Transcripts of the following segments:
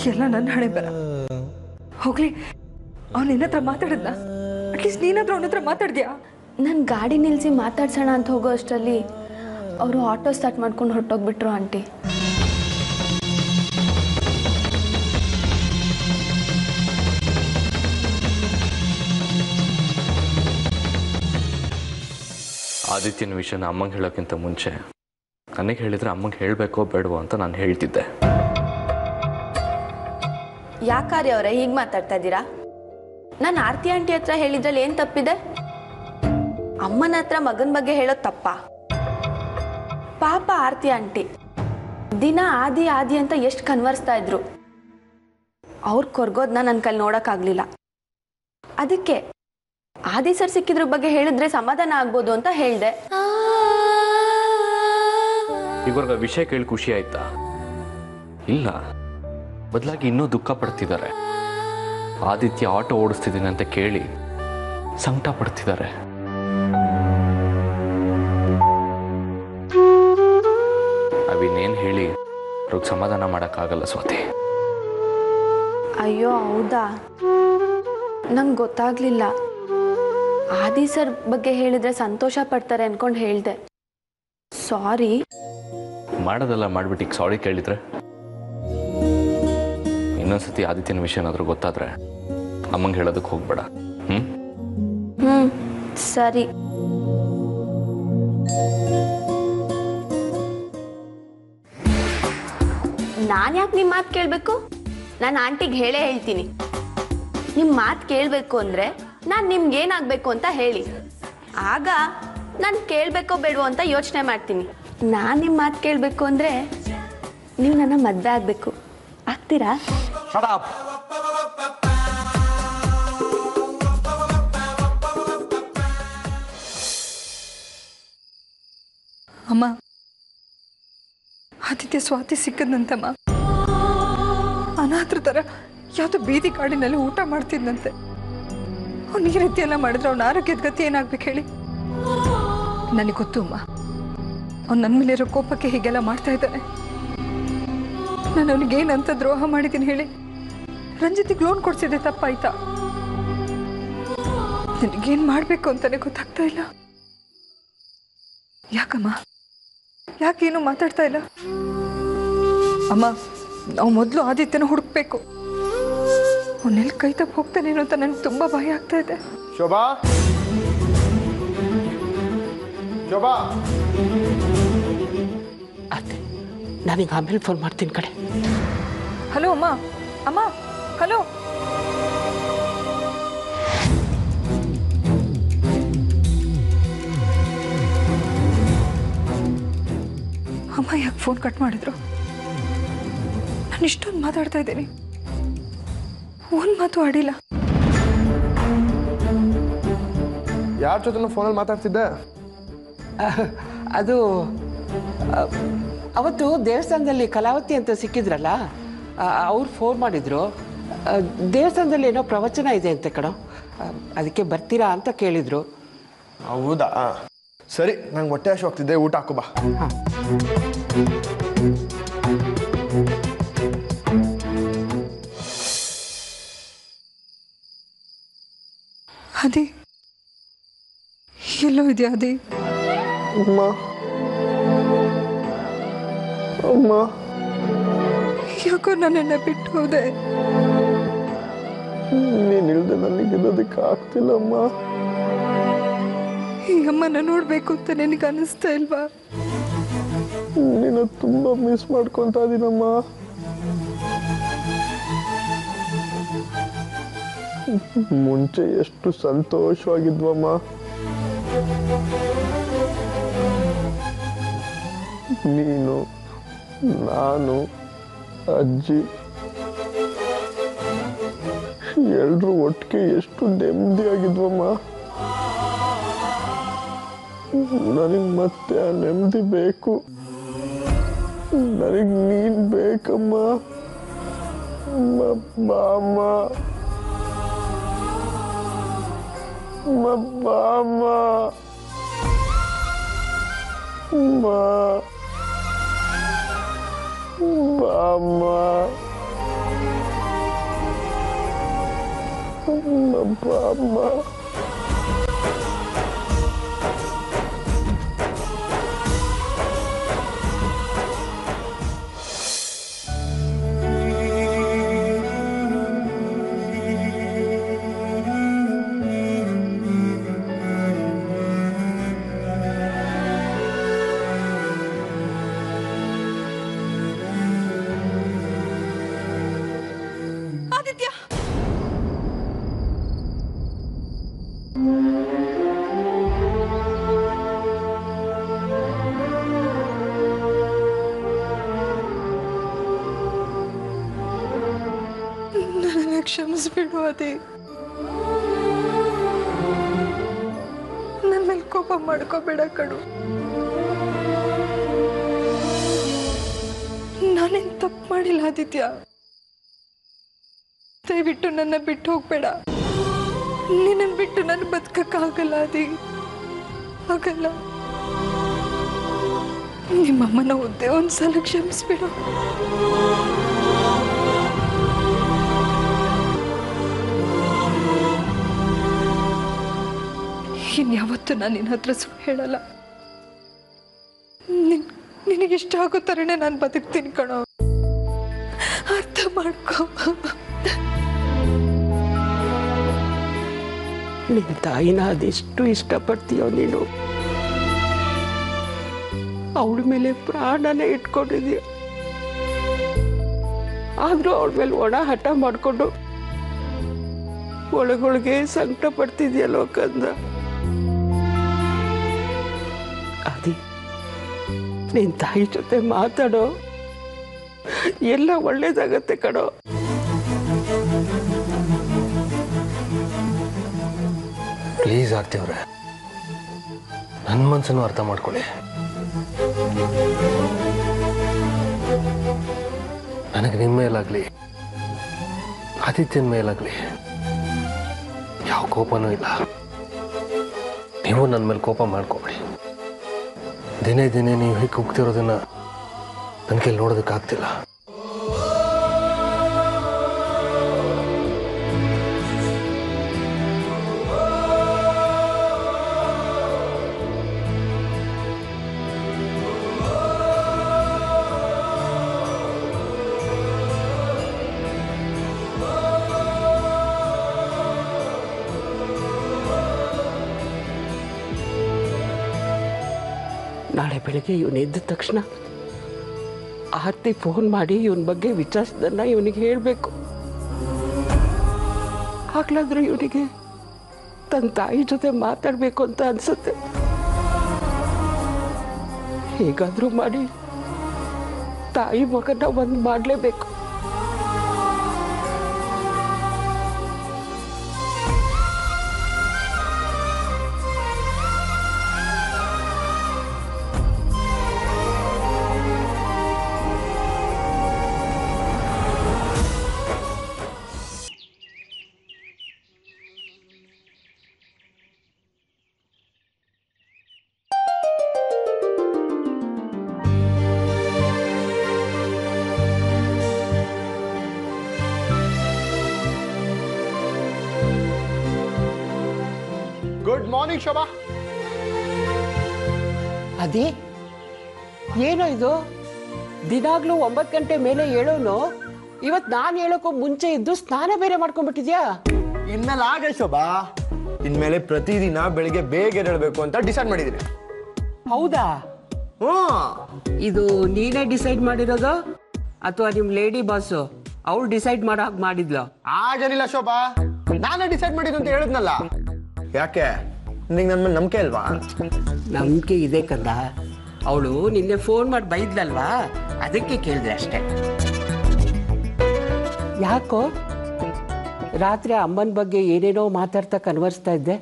ಎಲ್ಲ ನನ್ನ ಹಣೆ ಬರ ಹೋಗ್ಲಿ ಅವ್ನು ನಿನ್ನ ಹತ್ರ ಮಾತಾಡಿದ್ನ ಅಟ್ಲೀಸ್ಟ್ ನೀನಾದ್ರೂ ಅವನ ಹತ್ರ ಮಾತಾಡ್ದ್ಯಾ ನಾನು ಗಾಡಿ ನಿಲ್ಲಿಸಿ ಮಾತಾಡ್ಸೋಣ ಅಂತ ಹೋಗೋ ಅಷ್ಟರಲ್ಲಿ ಅವರು ಆಟೋ ಸ್ಟಾರ್ಟ್ ಮಾಡ್ಕೊಂಡು ಹೊರಟೋಗ್ಬಿಟ್ರು ಆಂಟಿ ಆದಿತ್ಯನ ವಿಷಯನ ಅಮ್ಮಂಗೆ ಹೇಳೋಕ್ಕಿಂತ ಮುಂಚೆ ನನಗೆ ಹೇಳಿದರೆ ಅಮ್ಮಂಗೆ ಹೇಳಬೇಕೋ ಬೇಡವೋ ಅಂತ ನಾನು ಹೇಳ್ತಿದ್ದೆ ಯಾಕಾರಿ ಅವರೇ ಹೀಗೆ ಮಾತಾಡ್ತಾ ಇದ್ದೀರಾ ನಾನು ಆರ್ತಿ ಆಂಟಿ ಹತ್ರ ಹೇಳಿದ್ರಲ್ಲಿ ಏನು ತಪ್ಪಿದೆ ಅಮ್ಮನ ಹತ್ರ ಮಗನ ಬಗ್ಗೆ ಹೇಳೋದು ತಪ್ಪ ಪಾಪ ಆರ್ತಿ ಆಂಟಿ ದಿನ ಆದಿ ಆದಿ ಅಂತ ಎಷ್ಟು ಕನ್ವರ್ಸ್ತಾ ಇದ್ರು ಅವ್ರು ಕೊರ್ಗೋದ್ನ ನನ್ನ ಕೈಲಿ ನೋಡೋಕ್ಕಾಗಲಿಲ್ಲ ಅದಕ್ಕೆ ಆದಿ ಸರ್ ಸಿಕ್ಕಿದ್ರ ಬಗ್ಗೆ ಹೇಳಿದ್ರೆ ಸಮಾಧಾನ ಆಗ್ಬೋದು ಅಂತ ಹೇಳಿದೆ ಇವ್ರಿಗೆ ವಿಷಯ ಕೇಳಿ ಖುಷಿ ಆಯ್ತಾ ಇಲ್ಲ ಬದಲಾಗಿ ಇನ್ನೂ ದುಃಖ ಪಡ್ತಿದ್ದಾರೆ ಆದಿತ್ಯ ಆಟೋ ಓಡಿಸ್ತಿದ್ದೀನಿ ಅಂತ ಕೇಳಿ ಸಂಕಟ ಪಡ್ತಿದ್ದಾರೆ ಅವಿನ್ನೇನು ಹೇಳಿ ಅವ್ರಿಗೆ ಸಮಾಧಾನ ಮಾಡೋಕ್ಕಾಗಲ್ಲ ಸ್ವಾತಿ ಅಯ್ಯೋ ಹೌದಾ ನಂಗೆ ಗೊತ್ತಾಗ್ಲಿಲ್ಲ ಆದಿ ಸರ್ ಬಗ್ಗೆ ಹೇಳಿದ್ರೆ ಸಂತೋಷ ಪಡ್ತಾರೆ ಅನ್ಕೊಂಡು ಹೇಳ್ದೆ ಸಾರಿ ಮಾಡೋದೆಲ್ಲ ಮಾಡ್ಬಿಟ್ಟು ಈಗ ಸಾರಿ ಕೇಳಿದ್ರೆ ಇನ್ನೊಂದ್ಸತಿ ಆದಿತ್ಯನ ವಿಷಯ ಏನಾದರೂ ಗೊತ್ತಾದ್ರೆ ಅಮ್ಮಂಗೆ ಹೇಳೋದಕ್ಕೆ ಹೋಗ್ಬೇಡ ಹ್ಞೂ ಹ್ಮ್ ಸರಿ ನಾನು ಯಾಕೆ ನಿಮ್ಮ ಮಾತು ಕೇಳಬೇಕು ನಾನು ಆಂಟಿಗೆ ಹೇಳೇ ಹೇಳ್ತೀನಿ ನಿಮ್ಮ ಮಾತು ಕೇಳಬೇಕು ಅಂದರೆ ನಾನು ನಿಮ್ಗೆ ಏನಾಗಬೇಕು ಅಂತ ಹೇಳಿ ಆಗ ನಾನು ಕೇಳಬೇಕೋ ಬೇಡವೋ ಅಂತ ಯೋಚನೆ ಮಾಡ್ತೀನಿ ನಾನು ನಿಮ್ಮ ಮಾತು ಕೇಳಬೇಕು ಅಂದರೆ ನೀವು ನನ್ನ ಮದುವೆ ಆಗಬೇಕು ಆಗ್ತೀರಾ ಅಮ್ಮ ಆದಿತ್ಯ ಸ್ವಾತಿ ಸಿಕ್ಕದಂತಮ್ಮ ಅನಾಥರ ಥರ ಯಾವುದೋ ಬೀದಿ ಕಾಡಿನಲ್ಲಿ ಊಟ ಮಾಡ್ತಿದ್ದಂತೆ ಅವ್ನು ಈ ರೀತಿ ಎಲ್ಲ ಮಾಡಿದ್ರೆ ಅವ್ನ ಆರೋಗ್ಯದ ಗತಿ ಏನಾಗ್ಬೇಕು ಹೇಳಿ ನನಗೆ ಗೊತ್ತು ಅಮ್ಮ ಅವ್ನು ನನ್ನ ಮೇಲಿರೋ ಕೋಪಕ್ಕೆ ಹೀಗೆಲ್ಲ ಮಾಡ್ತಾ ಇದ್ದಾನೆ ನಾನು ಅವನಿಗೆ ಏನಂತ ದ್ರೋಹ ಮಾಡಿದ್ದೀನಿ ಹೇಳಿ ರಂಜಿತಿಗೆ ಲೋನ್ ಕೊಡ್ಸಿದ್ದೆ ತಪ್ಪಾಯ್ತಾ ನನಗೇನು ಮಾಡಬೇಕು ಅಂತಾನೆ ಗೊತ್ತಾಗ್ತಾ ಇಲ್ಲ ಯಾಕಮ್ಮ ಯಾಕೇನು ಮಾತಾಡ್ತಾ ಇಲ್ಲ ಅಮ್ಮ ನಾವು ಮೊದಲು ಆದಿತ್ಯನ ಹುಡುಕ್ಬೇಕು ಅವನ್ನೆಲ್ಲಿ ಕೈ ತಪ್ಪು ಹೋಗ್ತಾನೇನೋ ಅಂತ ನನಗೆ ತುಂಬ ಭಯ ಆಗ್ತಾ ಇದೆ ಶೋಭಾ ಶೋಭಾ ಅತ್ತೆ ನಾನೀಗ ಆಮೇಲೆ ಫೋನ್ ಮಾಡ್ತೀನಿ ಕಡೆ ಹಲೋ ಅಮ್ಮ ಅಮ್ಮ ಹಲೋ ಅಮ್ಮ ಯಾಕೆ ಫೋನ್ ಕಟ್ ಮಾಡಿದ್ರು ನಾನು ಇಷ್ಟೊಂದು ಮಾತಾಡ್ತಾ ಇದ್ದೀನಿ ಒಂದು ಮಾತು ಆಡಿಲ್ಲ ಯಾರ ಜೊತೆ ಫೋನಲ್ಲಿ ಮಾತಾಡ್ತಿದ್ದೆ ಅದು ಆ, ಅವತ್ತು ದೇವಸ್ಥಾನದಲ್ಲಿ ಕಲಾವತಿ ಅಂತ ಸಿಕ್ಕಿದ್ರಲ್ಲ ಅವ್ರು ಫೋನ್ ಮಾಡಿದ್ರು ಆ, ದೇವಸ್ಥಾನದಲ್ಲಿ ಏನೋ ಪ್ರವಚನ ಇದೆ ಅಂತೆ ಕಣೋ ಆ, ಅದಕ್ಕೆ ಬರ್ತೀರಾ ಅಂತ ಕೇಳಿದ್ರು ಹೌದಾ ಸರಿ ನಂಗೆ ಹೊಟ್ಟೆ ಹಸು ಹೋಗ್ತಿದ್ದೆ ಊಟ ಹಾಕು ಬಾ ಅದಿ ಎಲ್ಲೋ ಇದೆಯಾ ಅದಿ ಅಮ್ಮ ಅಮ್ಮ ಯಾಕೋ ನನ್ನನ್ನು ಬಿಟ್ಟು ಹೋದೆ ನೀನ್ ಇಲ್ದೆ ನನಗೆ ಇರೋದಕ್ಕೆ ಆಗ್ತಿಲ್ಲಮ್ಮ ಈ ಅಮ್ಮನ ನೋಡ್ಬೇಕು ಅಂತ ನಿನಗೆ ಅನಿಸ್ತಾ ಇಲ್ವಾ ನಿನ್ನ ತುಂಬಾ ಮಿಸ್ ಮಾಡ್ಕೊಂತ ಇದೀನಮ್ಮ ಮುಂಚೆ ಎಷ್ಟು ಸಂತೋಷವಾಗಿದ್ವಮ್ಮ ನೀನು ನಾನು ಅಜ್ಜಿ ಎಲ್ರೂ ಒಟ್ಟಿಗೆ ಎಷ್ಟು ನೆಮ್ಮದಿಯಾಗಿದ್ವಮ್ಮ ನನಗೆ ಮತ್ತೆ ಆ ನೆಮ್ಮದಿ ಬೇಕು ನನಗೆ ನೀನ್ ಬೇಕಮ್ಮ ಮ- ಬಾಮ್ಮ ಮ- ಬಾಮ್ಮ ಮಾ ಬಾಮ್ಮ ಆದಿತ್ಯ ನನ್ನ ಕ್ಷಮಿಸ್ಬಿಡು ಅದೇ ನನ್ನ ಮೇಲೆ ಕೋಪ ಮಾಡ್ಕೋಬೇಡ ಕಡು ನಾನೇನ್ ತಪ್ಪು ಮಾಡಿಲ್ಲ ಆದಿತ್ಯ ದಯವಿಟ್ಟು ನನ್ನ ಬಿಟ್ಟು ಹೋಗ್ಬೇಡ ನಿನ್ನನ್ನು ಬಿಟ್ಟು ನಾನು ಬದುಕಕ್ಕಾಗಲ್ಲ ಅದಿ ಆಗಲ್ಲ ನಿಮ್ಮಮ್ಮನ ಒದ್ದೆ ಒಂದ್ಸಲ ಕ್ಷಮಿಸ್ಬಿಡು ಇನ್ಯಾವತ್ತೂ ನಾನು ನಿನ್ನ ಹತ್ರ ಸುಳ್ಳು ಹೇಳಲ್ಲ ನಿನ್ ನಿನಗಿಷ್ಟ ಆಗೋ ಥರನೇ ನಾನು ಬದುಕ್ತೀನಿ ಕಣೋ ಅರ್ಥ ಮಾಡ್ಕೋ ನಿನ್ನ ತಾಯಿನ ಅದೆಷ್ಟು ಇಷ್ಟಪಡ್ತೀಯೋ ನೀನು ಅವಳ ಮೇಲೆ ಪ್ರಾಣನೇ ಇಟ್ಕೊಂಡಿದೀಯ ಆದ್ರೂ ಅವಳ ಮೇಲೆ ಒಣ ಹಠ ಮಾಡಿಕೊಂಡು ಒಳಗೊಳಗೆ ಸಂಕಟ ಪಡ್ತಿದ್ಯಲ್ಲೋ ಕಂದ ಅದಿ ನಿನ್ ತಾಯಿ ಜೊತೆ ಮಾತಾಡೋ ಎಲ್ಲ ಒಳ್ಳೇದಾಗತ್ತೆ ಕಣೋ ಪ್ಲೀಸ್ ಆರ್ತಿ ಅವ್ರೆ ನನ್ನ ಮನ್ಸನ್ನು ಅರ್ಥ ಮಾಡ್ಕೊಳ್ಳಿ ನನಗೆ ನಿಮ್ಮ ಮೇಲಾಗ್ಲಿ ಆದಿತ್ಯನ ಮೇಲಾಗ್ಲಿ ಯಾವ ಕೋಪನೂ ಇಲ್ಲ ನೀವು ನನ್ನ ಮೇಲೆ ಕೋಪ ಮಾಡ್ಕೊಬೇಡಿ ದಿನೇ ದಿನೇ ನೀವು ಹೀಗೆ ಹೋಗ್ತಿರೋದನ್ನ ನನ್ನ ಕೈಲಿ ನೋಡೋದಕ್ಕಾಗ್ತಿಲ್ಲ ನಾಳೆ ಬೆಳಗ್ಗೆ ಇವನು ಎದ್ದ ತಕ್ಷಣ ಆರ್ತಿ ಫೋನ್ ಮಾಡಿ ಇವನ ಬಗ್ಗೆ ವಿಚಾರಿಸಿದನ್ನ ಇವನಿಗೆ ಹೇಳಬೇಕು ಆಗ್ಲಾದ್ರೂ ಇವನಿಗೆ ತನ್ನ ತಾಯಿ ಜೊತೆ ಮಾತಾಡಬೇಕು ಅಂತ ಅನ್ಸುತ್ತೆ ಹೇಗಾದ್ರೂ ಮಾಡಿ ತಾಯಿ ಮಗನ ಒಂದು ಮಾಡಲೇಬೇಕು ಗುಡ್ ಮಾರ್ನಿಂಗ್ ಶೋಭಾ ಅದೇ ಏನೋ ಇದು ದಿನಾಗ್ಲೂ ಒಂಬತ್ತು ಗಂಟೆ ಮೇಲೆ ಹೇಳೋನು ಇವತ್ತು ನಾನು ಹೇಳೋಕ್ಕೂ ಮುಂಚೆ ಇದ್ದು ಸ್ನಾನ ಬೇರೆ ಮಾಡ್ಕೊಂಡ್ಬಿಟ್ಟಿದ್ಯಾ ಇನ್ಮೇಲೆ ಆಗ ಶೋಭಾ ಇನ್ಮೇಲೆ ಪ್ರತಿದಿನ ಬೆಳಿಗ್ಗೆ ಬೇಗ ಎದ್ದೇಳ್ಬೇಕು ಅಂತ ಡಿಸೈಡ್ ಮಾಡಿದ್ದೀನಿ ಹೌದಾ ಹ್ಞೂ ಇದು ನೀನೇ ಡಿಸೈಡ್ ಮಾಡಿರೋದು ಅಥವಾ ನಿಮ್ ಲೇಡಿ ಬಾಸು ಅವಳು ಡಿಸೈಡ್ ಮಾಡೋ ಹಾಗೆ ಮಾಡಿದ್ಲು ಆಗೇನಿಲ್ಲ ಶೋಭಾ ನಾನೇ ಡಿಸೈಡ್ ಮಾಡಿದ್ದು ಅಂತ ಹೇಳಿದ್ನಲ್ಲ ಯಾಕೆ ನಿಂಗೆ ನನ್ನ ಮೇಲೆ ನಂಬಿಕೆ ಅಲ್ವಾ ನಂಬಿಕೆ ಇದೆ ಕಂದ ಅವಳು ನಿನ್ನೆ ಫೋನ್ ಮಾಡಿ ಬೈದ್ಲಲ್ವಾ ಅದಕ್ಕೆ ಕೇಳಿದೆ ಅಷ್ಟೇ ಯಾಕೋ ರಾತ್ರಿ ಅಮ್ಮನ ಬಗ್ಗೆ ಏನೇನೋ ಮಾತಾಡ್ತಾ ಕನ್ವರ್ಸ್ತಾ ಇದ್ದೆ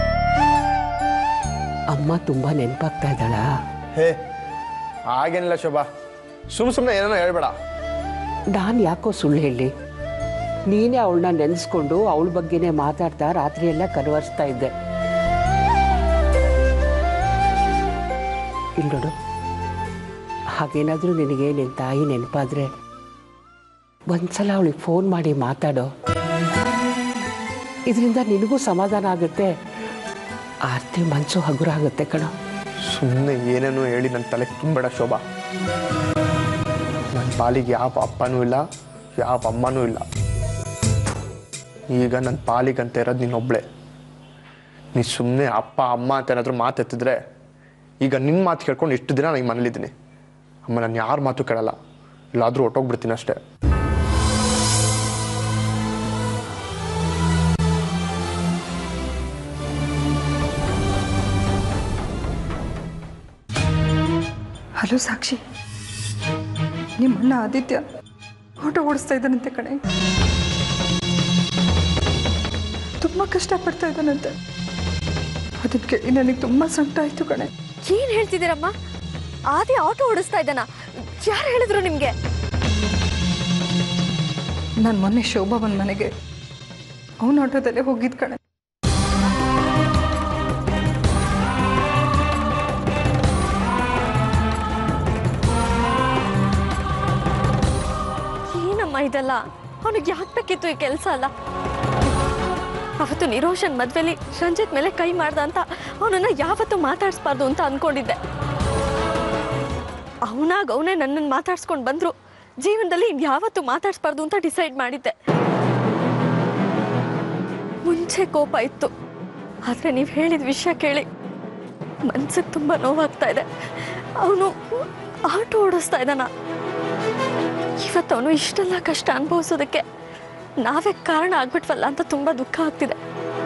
ಅಮ್ಮ ತುಂಬಾ ನೆನಪಾಗ್ತಾ ಇದ್ದಾಳ ಹೇ ಆಗೇನಿಲ್ಲ ಶೋಭಾ ಸುಮ್ ಸುಮ್ಮನೆ ಏನೋ ಹೇಳ್ಬೇಡ ನಾನು ಯಾಕೋ ಸುಳ್ಳು ಹೇಳಿ ನೀನೇ ಅವಳನ್ನ ನೆನೆಸ್ಕೊಂಡು ಅವಳ ಬಗ್ಗೆನೇ ಮಾತಾಡ್ತಾ ರಾತ್ರಿ ಎಲ್ಲ ಕನ್ವರ್ಸ್ತಾ ಇದ್ದೆ ಇಲ್ಲಿ ನೋಡು ಹಾಗೇನಾದರೂ ನಿನಗೆ ನಿನ್ನ ತಾಯಿ ನೆನಪಾದ್ರೆ ಒಂದ್ಸಲ ಅವಳಿಗೆ ಫೋನ್ ಮಾಡಿ ಮಾತಾಡೋ ಇದರಿಂದ ನಿನಗೂ ಸಮಾಧಾನ ಆಗುತ್ತೆ ಆರ್ತಿ ಮನಸ್ಸು ಹಗುರ ಆಗುತ್ತೆ ಕಣ ಸುಮ್ಮನೆ ಏನೇನೋ ಹೇಳಿ ನನ್ನ ತಲೆಗೆ ತುಂಬಬೇಡ ಶೋಭಾ ನನ್ನ ಪಾಲಿಗೆ ಯಾವ ಅಪ್ಪನೂ ಇಲ್ಲ ಯಾವ ಅಮ್ಮನೂ ಇಲ್ಲ ಈಗ ನನ್ನ ಪಾಲಿಗಂತ ಇರೋದು ನೀನೊಬ್ಳೆ ನೀ ಸುಮ್ಮನೆ ಅಪ್ಪ ಅಮ್ಮ ಅಂತ ಏನಾದರೂ ಮಾತೆತ್ತಿದ್ರೆ ಈಗ ನಿನ್ನ ಮಾತು ಕೇಳ್ಕೊಂಡು ಇಷ್ಟು ದಿನ ನಾನು ಮನೇಲಿದ್ದೀನಿ ಅಮ್ಮ ನಾನು ಯಾರ ಮಾತು ಕೇಳಲ್ಲ ಎಲ್ಲಾದರೂ ಹೊಟ್ಟೋಗ್ಬಿಡ್ತೀನಿ ಅಷ್ಟೇ ಹಲೋ ಸಾಕ್ಷಿ ನಿಮ್ಮ ಅಣ್ಣ ಆದಿತ್ಯ ಆಟೋ ಓಡಿಸ್ತಾ ಇದ್ದಾನಂತೆ ಕಣೆ ತುಂಬ ಕಷ್ಟಪಡ್ತಾ ಇದ್ದಾನಂತೆ ಅದಕ್ಕೆ ಕೇಳಿ ನನಗೆ ತುಂಬ ಸಂಕಟ ಆಯಿತು ಕಣೆ ಏನ್ ಹೇಳ್ತಿದ್ದೀರಮ್ಮ ಆದಿ ಆಟೋ ಓಡಿಸ್ತಾ ಇದ್ದಾನ ಯಾರು ಹೇಳಿದ್ರು ನಿಮ್ಗೆ ನಾನು ಮೊನ್ನೆ ಶೋಭಾ ಬಂದ ಮನೆಗೆ ಅವನ ಆಟೋದಲ್ಲೇ ಹೋಗಿದ್ ಕಣೆ ಏನಮ್ಮ ಇದೆಲ್ಲ ಅವನಿಗೆ ಯಾಕೆ ಬೇಕಿತ್ತು ಈ ಕೆಲಸ ಅಲ್ಲ ಅವತ್ತು ನಿರೋಷನ್ ಮದ್ವೆಲಿ ರಂಜಿತ್ ಮೇಲೆ ಕೈ ಮಾಡ್ದ ಅಂತ ಅವನನ್ನ ಯಾವತ್ತೂ ಮಾತಾಡಿಸ್ಬಾರ್ದು ಅಂತ ಅನ್ಕೊಂಡಿದ್ದೆ ಅವನಾಗ ಅವನೇ ನನ್ನನ್ನು ಮಾತಾಡ್ಸ್ಕೊಂಡು ಬಂದ್ರು ಜೀವನದಲ್ಲಿ ಯಾವತ್ತೂ ಮಾತಾಡಿಸ್ಬಾರ್ದು ಅಂತ ಡಿಸೈಡ್ ಮಾಡಿದ್ದೆ ಮುಂಚೆ ಕೋಪ ಇತ್ತು ಆದರೆ ನೀವು ಹೇಳಿದ ವಿಷಯ ಕೇಳಿ ಮನ್ಸಿಗೆ ತುಂಬ ನೋವಾಗ್ತಾ ಇದೆ ಅವನು ಆಟೋ ಓಡಿಸ್ತಾ ಇದ್ದಾನ ಇವತ್ತು ಅವನು ಇಷ್ಟೆಲ್ಲ ಕಷ್ಟ ಅನುಭವಿಸೋದಕ್ಕೆ ನಾವೇ ಕಾರಣ ಆಗ್ಬಿಟ್ವಲ್ಲ ಅಂತ ತುಂಬ ದುಃಖ ಆಗ್ತಿದೆ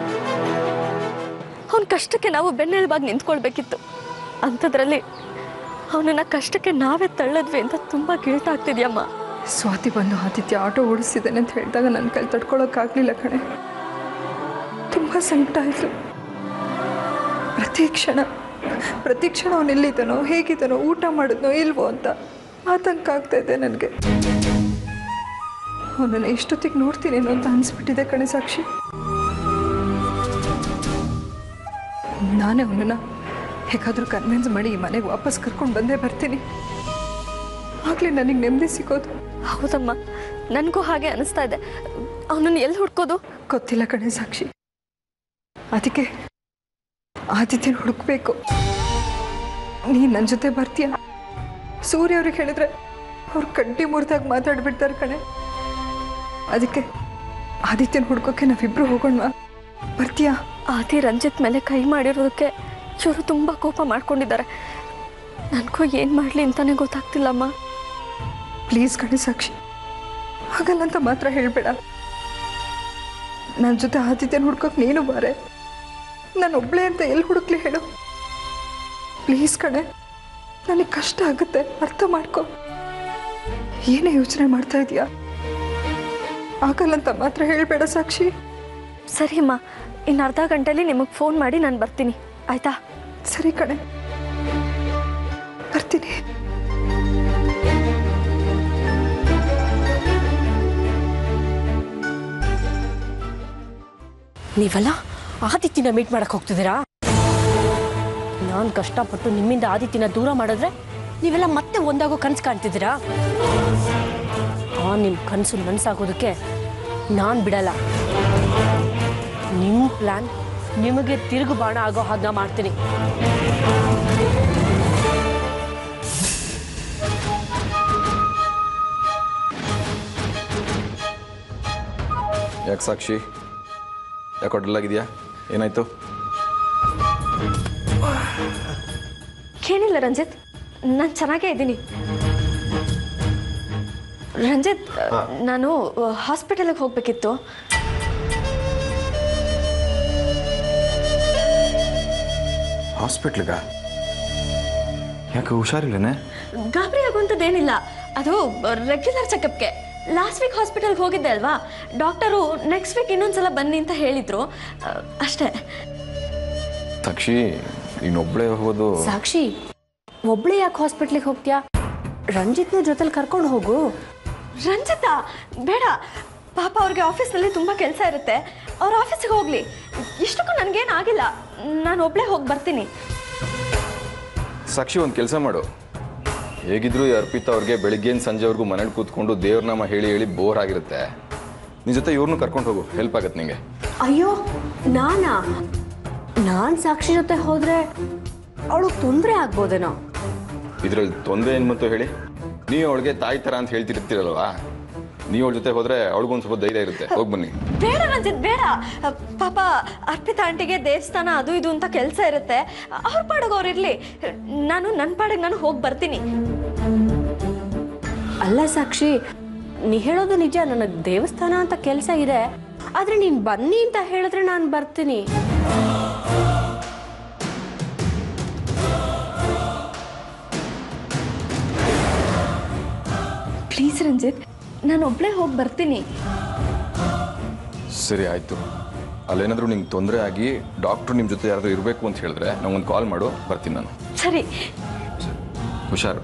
ಅವನ ಕಷ್ಟಕ್ಕೆ ನಾವು ಬೆನ್ನೆಲುಬಾಗಿ ನಿಂತ್ಕೊಳ್ಬೇಕಿತ್ತು ಅಂಥದ್ರಲ್ಲಿ ಅವನನ್ನ ಕಷ್ಟಕ್ಕೆ ನಾವೇ ತಳ್ಳದ್ವಿ ಅಂತ ತುಂಬ ಗಿಲ್ಟ್ ಆಗ್ತಿದ್ಯಮ್ಮ ಸ್ವಾತಿ ಬಂದು ಆದಿತ್ಯ ಆಟೋ ಓಡಿಸಿದ್ದಾನೆ ಅಂತ ಹೇಳಿದಾಗ ನನ್ನ ಕೈ ತಡ್ಕೊಳಕ್ಕಾಗಲಿಲ್ಲ ಕಣೆ ತುಂಬ ಸಂಕಟ ಆಯಿತು ಪ್ರತಿ ಕ್ಷಣ ಪ್ರತಿ ಕ್ಷಣ ಅವನು ಎಲ್ಲಿದ್ದಾನೋ ಹೇಗಿದ್ದಾನೋ ಊಟ ಮಾಡಿದ್ನೋ ಇಲ್ವೋ ಅಂತ ಆತಂಕ ಆಗ್ತಾ ಇದೆ ನನಗೆ ಅವನನ್ನು ಎಷ್ಟೊತ್ತಿಗೆ ನೋಡ್ತೀನೇನೋ ಅಂತ ಅನಿಸ್ಬಿಟ್ಟಿದೆ ಕಣೆ ಸಾಕ್ಷಿ ನಾನೇ ಅವನನ್ನು ಹೇಗಾದರೂ ಕನ್ವಿನ್ಸ್ ಮಾಡಿ ಈ ಮನೆಗೆ ವಾಪಸ್ ಕರ್ಕೊಂಡು ಬಂದೇ ಬರ್ತೀನಿ ಆಗಲೇ ನನಗೆ ನೆಮ್ಮದಿ ಸಿಗೋದು ಹೌದಮ್ಮ ನನಗೂ ಹಾಗೆ ಅನಿಸ್ತಾ ಇದೆ ಅವನನ್ನು ಎಲ್ಲಿ ಹುಡ್ಕೋದು ಗೊತ್ತಿಲ್ಲ ಕಣೆ ಸಾಕ್ಷಿ ಅದಕ್ಕೆ ಆದಿತ್ಯನ ಹುಡುಕ್ಬೇಕು ನೀ ನನ್ನ ಜೊತೆ ಬರ್ತೀಯ ಸೂರ್ಯ ಅವ್ರಿಗೆ ಹೇಳಿದ್ರೆ ಅವ್ರು ಕಡ್ಡಿ ಮುರಿದಾಗ ಮಾತಾಡ್ಬಿಡ್ತಾರೆ ಕಣೆ ಅದಕ್ಕೆ ಆದಿತ್ಯನ ಹುಡ್ಕೋಕೆ ನಾವಿಬ್ರು ಹೋಗೋಣ ಬರ್ತೀಯಾ ಆದಿ ರಂಜಿತ್ ಮೇಲೆ ಕೈ ಮಾಡಿರೋದಕ್ಕೆ ಇವರು ತುಂಬ ಕೋಪ ಮಾಡ್ಕೊಂಡಿದ್ದಾರೆ ನನಗೂ ಏನು ಮಾಡಲಿ ಅಂತಾನೆ ಗೊತ್ತಾಗ್ತಿಲ್ಲಮ್ಮ ಪ್ಲೀಸ್ ಕಣೆ ಸಾಕ್ಷಿ ಹಾಗಲ್ಲ ಅಂತ ಮಾತ್ರ ಹೇಳಬೇಡ ನನ್ನ ಜೊತೆ ಆದಿತ್ಯನ ಹುಡ್ಕೋಕೆ ನೀನು ಬಾರೆ ನಾನು ಒಬ್ಳೆ ಅಂತ ಎಲ್ಲಿ ಹುಡುಕ್ಲಿ ಹೇಳು ಪ್ಲೀಸ್ ಕಣೆ ನನಗೆ ಕಷ್ಟ ಆಗುತ್ತೆ ಅರ್ಥ ಮಾಡ್ಕೊ ಏನೇ ಯೋಚನೆ ಮಾಡ್ತಾ ಇದೀಯಾ ಆಗಲ್ಲ ಅಂತ ಮಾತ್ರ ಹೇಳಬೇಡ ಸಾಕ್ಷಿ ಸರಿ ಅಮ್ಮ ಇನ್ನು ಅರ್ಧ ಗಂಟೆಲಿ ನಿಮಗೆ ಫೋನ್ ಮಾಡಿ ನಾನು ಬರ್ತೀನಿ ಆಯ್ತಾ ಸರಿ ಕಣೆ ಬರ್ತೀನಿ ನೀವಲ್ಲ ಆದಿತ್ಯನ ಮೀಟ್ ಮಾಡಕ್ ಹೋಗ್ತಿದ್ದೀರಾ ನಾನು ಕಷ್ಟಪಟ್ಟು ನಿಮ್ಮಿಂದ ಆದಿತ್ಯನ ದೂರ ಮಾಡಿದ್ರೆ ನೀವೆಲ್ಲ ಮತ್ತೆ ಒಂದಾಗೋ ಕನ್ಸು ಕಾಣ್ತಿದ್ದೀರಾ ಆ ನಿಮ್ಮ ಕನಸು ನನ್ಸಾಗೋದಕ್ಕೆ ನಾನು ಬಿಡಲ್ಲ ನಿಮ್ಮ ಪ್ಲಾನ್ ನಿಮಗೆ ತಿರುಗು ಬಾಣ ಆಗೋ ಹಾಗೆ ಮಾಡ್ತೀನಿ ಯಾಕೆ ಸಾಕ್ಷಿ ಯಾಕೆ ಡಲ್ಲಾಗಿದೆಯಾ ಏನಾಯ್ತು ಏನಿಲ್ಲ ರಂಜಿತ್ ನಾನು ಚೆನ್ನಾಗೇ ಇದ್ದೀನಿ ರಂಜಿತ್ ನಾನು ಹಾಸ್ಪಿಟಲಿಗೆ ಹೋಗ್ಬೇಕಿತ್ತು ಹಾಸ್ಪಿಟ್ಲಿಗ ಯಾಕೆ ಹುಷಾರಿಲ್ಲನೆ ಗಾಬರಿ ಆಗುವಂಥದ್ದೇನಿಲ್ಲ ಅದು ರೆಗ್ಯುಲರ್ ಚೆಕಪ್ಗೆ ಲಾಸ್ಟ್ ವೀಕ್ ಹಾಸ್ಪಿಟಲ್ಗೆ ಹೋಗಿದ್ದೆ ಅಲ್ವಾ ಡಾಕ್ಟರು ನೆಕ್ಸ್ಟ್ ವೀಕ್ ಇನ್ನೊಂದ್ಸಲ ಬನ್ನಿ ಅಂತ ಹೇಳಿದ್ರು ಆ, ಅಷ್ಟೇ ಸಾಕ್ಷಿ ನೀನೊಬ್ಬಳೇ ಹೋಗೋದು ಸಾಕ್ಷಿ ಒಬ್ಳೆ ಯಾಕೆ ಹಾಸ್ಪಿಟ್ಲಿಗೆ ಹೋಗ್ತೀಯಾ ರಂಜಿತ್ನ ಜೊತೆಲಿ ಕರ್ಕೊಂಡು ಹೋಗು ರಂಜಿತಾ ಬೇಡ ಪಾಪ ಅವ್ರಿಗೆ ಆಫೀಸ್ನಲ್ಲಿ ತುಂಬ ಕೆಲಸ ಇರುತ್ತೆ ಅವ್ರ ಆಫೀಸಿಗೆ ಹೋಗಲಿ ಇಷ್ಟಕ್ಕೂ ನನಗೇನು ಆಗಿಲ್ಲ ನಾನು ಒಬ್ಳೇ ಹೋಗಿ ಬರ್ತೀನಿ ಸಾಕ್ಷಿ ಒಂದು ಕೆಲಸ ಮಾಡು ಹೇಗಿದ್ರು ಈ ಅರ್ಪಿತಾ ಅವ್ರಿಗೆ ಬೆಳಿಗ್ಗೆಯಿಂದ ಸಂಜೆವರೆಗೂ ಮನೇಲಿ ಕೂತ್ಕೊಂಡು ದೇವ್ರ ನಾಮ ಹೇಳಿ ಹೇಳಿ ಬೋರ್ ಆಗಿರುತ್ತೆ ನಿನ್ನ ಜೊತೆ ಇವ್ರನ್ನೂ ಕರ್ಕೊಂಡು ಹೋಗು ಹೆಲ್ಪ್ ಆಗತ್ತೆ ನಿಂಗೆ ಅಯ್ಯೋ ನಾನಾ ನಾನು ಸಾಕ್ಷಿ ಜೊತೆ ಹೋದ್ರೆ ಅವಳು ತೊಂದರೆ ಆಗ್ಬೋದೇನೋ ಇದ್ರಲ್ಲಿ ತೊಂದರೆ ಏನು ಬಂತು ಹೇಳಿ ನೀವು ಅವಳಿಗೆ ತಾಯಿ ಥರ ಅಂತ ಹೇಳ್ತಿರ್ತೀರಲ್ವಾ ನೀವು ಅವಳ ಜೊತೆ ಹೋದ್ರೆ ಅವಳಿಗೊಂದು ಸ್ವಲ್ಪ ಧೈರ್ಯ ಇರುತ್ತೆ ಹೋಗಿ ಬನ್ನಿ ಬೇಡ ರಂಜಿತ್ ಬೇಡ ಪಾಪ ಅರ್ಪಿತಾ ಆಂಟಿಗೆ ದೇವಸ್ಥಾನ ಅದು ಇದು ಅಂತ ಕೆಲಸ ಇರುತ್ತೆ ಅವ್ರ ಪಾಡಿಗೆ ಅವ್ರು ಇರ್ಲಿ ನಾನು ನನ್ನ ಪಾಡಿಗೆ ನಾನು ಹೋಗಿ ಬರ್ತೀನಿ ಅಲ್ಲ ಸಾಕ್ಷಿ ನೀ ಹೇಳೋದು ನಿಜ ನನಗೆ ದೇವಸ್ಥಾನ ಅಂತ ಕೆಲಸ ಇದೆ ಆದ್ರೆ ನೀನು ಬನ್ನಿ ಅಂತ ಹೇಳಿದ್ರೆ ನಾನು ಬರ್ತೀನಿ ಪ್ಲೀಸ್ ರಂಜಿತ್ ನಾನು ಒಬ್ಳೇ ಹೋಗಿ ಬರ್ತೀನಿ ಸರಿ ಆಯಿತು ಅಲ್ಲೇನಾದರೂ ನಿಂಗೆ ತೊಂದರೆ ಆಗಿ ಡಾಕ್ಟ್ರು ನಿಮ್ಮ ಜೊತೆ ಯಾರಾದರೂ ಇರಬೇಕು ಅಂತ ಹೇಳಿದ್ರೆ ನಂಗೊಂದು ಕಾಲ್ ಮಾಡು ಬರ್ತೀನಿ ನಾನು ಸರಿ ಹುಷಾರು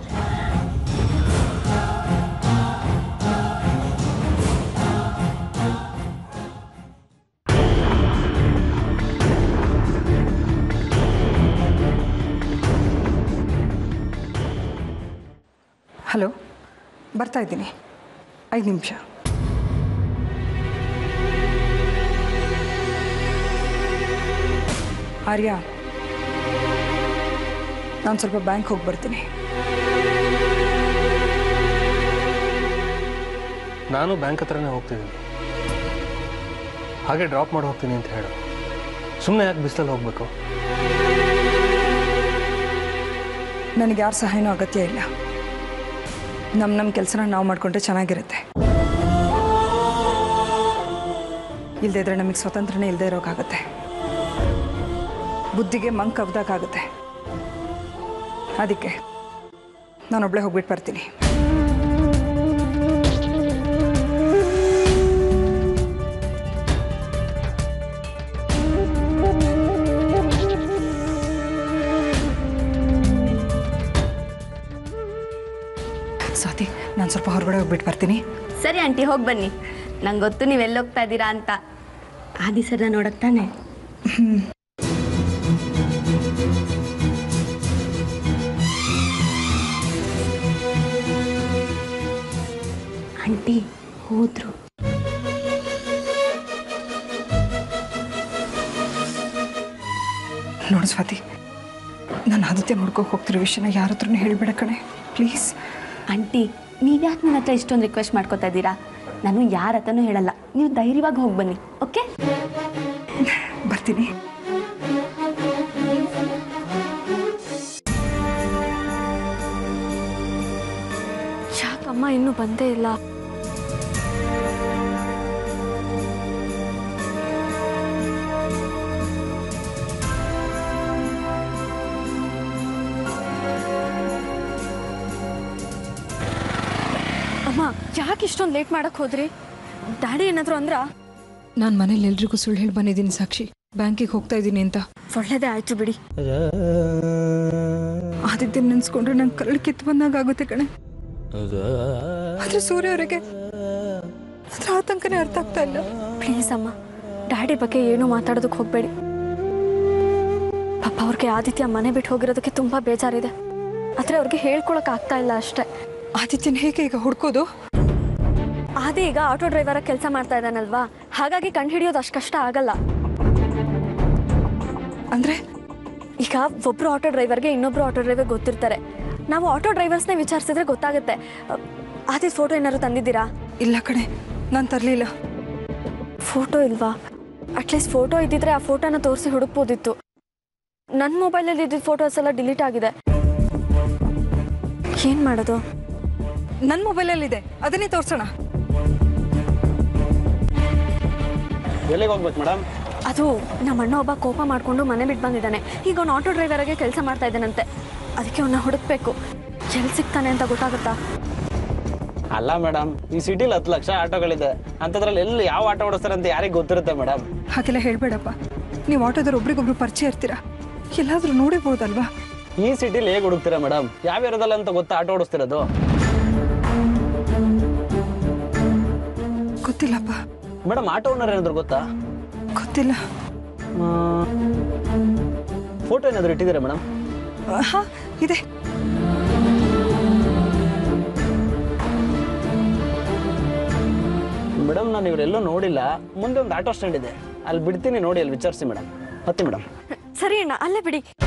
ಹಲೋ ಬರ್ತಾ ಇದ್ದೀನಿ ಐದು ನಿಮಿಷ ಆರ್ಯ ನಾನು ಸ್ವಲ್ಪ ಬ್ಯಾಂಕ್ ಹೋಗಿ ಬರ್ತೀನಿ ನಾನು ಬ್ಯಾಂಕ್ ಹತ್ರನೇ ಹೋಗ್ತಿದ್ದೀನಿ ಹಾಗೆ ಡ್ರಾಪ್ ಮಾಡಿ ಹೋಗ್ತೀನಿ ಅಂತ ಹೇಳು ಸುಮ್ಮನೆ ಯಾಕೆ ಬಿಸಿಲಲ್ಲಿ ಹೋಗಬೇಕು ನನಗೆ ಯಾರ ಸಹಾಯನೂ ಅಗತ್ಯ ಇಲ್ಲ ನಮ್ಮ ನಮ್ಮ ಕೆಲಸನ ನಾವು ಮಾಡಿಕೊಂಡ್ರೆ ಚೆನ್ನಾಗಿರುತ್ತೆ ಇಲ್ಲದೇ ಇದ್ರೆ ನಮಗೆ ಸ್ವತಂತ್ರನೇ ಇಲ್ಲದೆ ಇರೋಕ್ಕಾಗತ್ತೆ ಬುದ್ಧಿಗೆ ಮಂಕ್ ಕವ್ದಾಗುತ್ತೆ ಅದಕ್ಕೆ ನಾನೊಬ್ಳೆ ಹೋಗ್ಬಿಟ್ಟು ಬರ್ತೀನಿ ಸ್ವಾತಿ ನಾನು ಸ್ವಲ್ಪ ಹೊರಗಡೆ ಹೋಗ್ಬಿಟ್ಟು ಬರ್ತೀನಿ ಸರಿ ಆಂಟಿ ಹೋಗಿ ಬನ್ನಿ ನಂಗೆ ಗೊತ್ತು ನೀವು ಎಲ್ಲಿ ಹೋಗ್ತಾ ಇದ್ದೀರಾ ಅಂತ ಆ ದಿವಸದ ನೋಡಕ್ ತಾನೆ ಆಂಟಿ ಹೋದ್ರು ನೋಡು ಸ್ವಾತಿ ನಾನು ಆದಿತ್ಯ ನೋಡ್ಕೋಕೆ ಹೋಗ್ತಿರೋ ವಿಷಯನ ಯಾರ ಹತ್ರನೂ ಹೇಳಿಬಿಡ ಕಣೆ ಪ್ಲೀಸ್ ಆಂಟಿ ನೀವ್ಯಾಕೆ ನನ್ನ ಹತ್ರ ಇಷ್ಟೊಂದು ರಿಕ್ವೆಸ್ಟ್ ಮಾಡ್ಕೊತಾ ಇದ್ದೀರಾ ನಾನು ಯಾರ ಹತ್ರನೂ ಹೇಳಲ್ಲ ನೀವು ಧೈರ್ಯವಾಗಿ ಹೋಗಿ ಬನ್ನಿ ಓಕೆ ಬರ್ತೀನಿ ಯಾಕಮ್ಮ ಇನ್ನೂ ಬಂದೇ ಇಲ್ಲ ಅಮ್ಮ ಯಾಕೆ ಇಷ್ಟೊಂದು ಲೇಟ್ ಮಾಡಕ್ ಹೋದ್ರಿ ಡ್ಯಾಡಿ ಏನಾದ್ರು ಅಂದ್ರ ನಾನು ಮನೇಲಿ ಎಲ್ರಿಗೂ ಸುಳ್ಳು ಹೇಳಿ ಬಂದಿದ್ದೀನಿ ಸಾಕ್ಷಿ ಬ್ಯಾಂಕಿಗೆ ಹೋಗ್ತಾ ಇದ್ದೀನಿ ಅಂತ ಒಳ್ಳೇದೇ ಆಯ್ತು ಬಿಡಿ ಆದಿತ್ಯ ನೆನ್ಸ್ಕೊಂಡ್ರೆ ನಂಗೆ ಕರಳು ಕಿತ್ತು ಬಂದಾಗ ಆಗುತ್ತೆ ಕಣೆ ಆದ್ರೆ ಸೂರ್ಯ ಅವರಿಗೆ ಅದ್ರ ಆತಂಕನೇ ಅರ್ಥ ಆಗ್ತಾ ಇಲ್ಲ ಪ್ಲೀಸ್ ಅಮ್ಮ ಡ್ಯಾಡಿ ಬಗ್ಗೆ ಏನೂ ಮಾತಾಡೋದಕ್ಕೆ ಹೋಗಬೇಡಿ ಪಾಪ ಅವ್ರಿಗೆ ಆದಿತ್ಯ ಮನೆ ಬಿಟ್ಟು ಹೋಗಿರೋದಕ್ಕೆ ತುಂಬ ಬೇಜಾರಿದೆ ಆದರೆ ಅವ್ರಿಗೆ ಹೇಳ್ಕೊಳಕ್ ಆಗ್ತಾ ಇಲ್ಲ ಅಷ್ಟೇ ಆದಿತ್ಯನ ಹೇಗೆ ಈಗ ಹುಡ್ಕೋದು ಆದಿ ಈಗ ಆಟೋ ಡ್ರೈವರ ಕೆಲಸ ಮಾಡ್ತಾ ಇದ್ದಾನಲ್ವಾ ಹಾಗಾಗಿ ಕಂಡುಹಿಡಿಯೋದು ಅಷ್ಟು ಕಷ್ಟ ಆಗಲ್ಲ ಅಂದ್ರೆ ಈಗ ಒಬ್ರು ಆಟೋ ಡ್ರೈವರ್ಗೆ ಇನ್ನೊಬ್ರು ಆಟೋ ಡ್ರೈವರ್ ಗೊತ್ತಿರ್ತಾರೆ ನಾವು ಆಟೋ ಡ್ರೈವರ್ಸ್ನೇ ವಿಚಾರಿಸಿದ್ರೆ ಗೊತ್ತಾಗುತ್ತೆ ಆದಿ ಫೋಟೋ ಏನಾದ್ರು ತಂದಿದ್ದೀರಾ ಇಲ್ಲ ಕಣೆ ನಾನು ತರಲಿಲ್ಲ ಫೋಟೋ ಇಲ್ವಾ ಅಟ್ಲೀಸ್ಟ್ ಫೋಟೋ ಇದ್ದಿದ್ರೆ ಆ ಫೋಟೋನ ತೋರಿಸಿ ಹುಡುಕ್ಬೋದಿತ್ತು ನನ್ನ ಮೊಬೈಲಲ್ಲಿ ಇದ್ದಿದ್ದ ಫೋಟೋಸ್ ಎಲ್ಲ ಡಿಲೀಟ್ ಆಗಿದೆ ಏನು ಮಾಡೋದು ನನ್ನ ಮೊಬೈಲಲ್ಲಿದೆ ಅದನ್ನೇ ತೋರಿಸೋಣ ಎಲ್ಲಿಗೆ ಹೋಗ್ಬೇಕು ಮೇಡಮ್ ಅದು ನಮ್ಮ ಅಣ್ಣ ಒಬ್ಬ ಕೋಪ ಮಾಡಿಕೊಂಡು ಮನೆ ಬಿಟ್ಟು ಬಂದಿದ್ದಾನೆ ಈಗ ಅವ್ನು ಆಟೋ ಡ್ರೈವರಾಗೆ ಕೆಲಸ ಮಾಡ್ತಾ ಇದ್ದಾನಂತೆ ಅದಕ್ಕೆ ಅವನ್ನ ಹುಡುಕ್ಬೇಕು ಎಲ್ಲಿ ಸಿಗ್ತಾನೆ ಅಂತ ಗೊತ್ತಾಗುತ್ತಾ ಅಲ್ಲ ಮೇಡಮ್ ಈ ಸಿಟಿಲಿ ಹತ್ತು ಲಕ್ಷ ಆಟೋಗಳಿದೆ ಅಂಥದ್ರಲ್ಲಿ ಎಲ್ಲಿ ಯಾವ ಆಟೋ ಓಡಿಸ್ತಾರೆ ಅಂತ ಯಾರಿಗೆ ಗೊತ್ತಿರುತ್ತೆ ಮೇಡಮ್ ಹಾಗೆಲ್ಲ ಹೇಳ್ಬೇಡಪ್ಪ ನೀವು ಆಟೋದವ್ರು ಒಬ್ರಿಗೊಬ್ರು ಪರಿಚಯ ಇರ್ತೀರಾ ಎಲ್ಲಾದ್ರೂ ನೋಡಿರ್ಬೋದಲ್ವಾ ಈ ಸಿಟಿಲಿ ಹೇಗೆ ಹುಡುಕ್ತೀರಾ ಮೇಡಮ್ ಯಾವ ಏರಿಯಾದಲ್ಲಿ ಅಂತ ಗೊತ್ತಾ ಆಟೋ ಓಡಿಸ್ತಿರೋದು ಗೊತ್ತಿಲ್ಲಪ್ಪ ಮೇಡಮ್ ಆಟೋ ಓನರ್ ಏನಾದ್ರು ಗೊತ್ತಾ ಗೊತ್ತಿಲ್ಲ ಫೋಟೋ ಏನಾದ್ರು ಇಟ್ಟಿದ್ದೀರಾ ಮೇಡಮ್ ಹಾ ಇದೆ ಮೇಡಮ್ ನಾನು ಇವರೆಲ್ಲೂ ನೋಡಿಲ್ಲ ಮುಂದೆ ಒಂದು ಆಟೋ ಸ್ಟ್ಯಾಂಡ್ ಇದೆ ಅಲ್ಲಿ ಬಿಡ್ತೀನಿ ನೋಡಿ ಅಲ್ಲಿ ವಿಚಾರಿಸಿ ಮೇಡಮ್ ಹತ್ತಿ ಮೇಡಮ್ ಸರಿ ಅಣ್ಣ ಅಲ್ಲೇ ಬಿಡಿ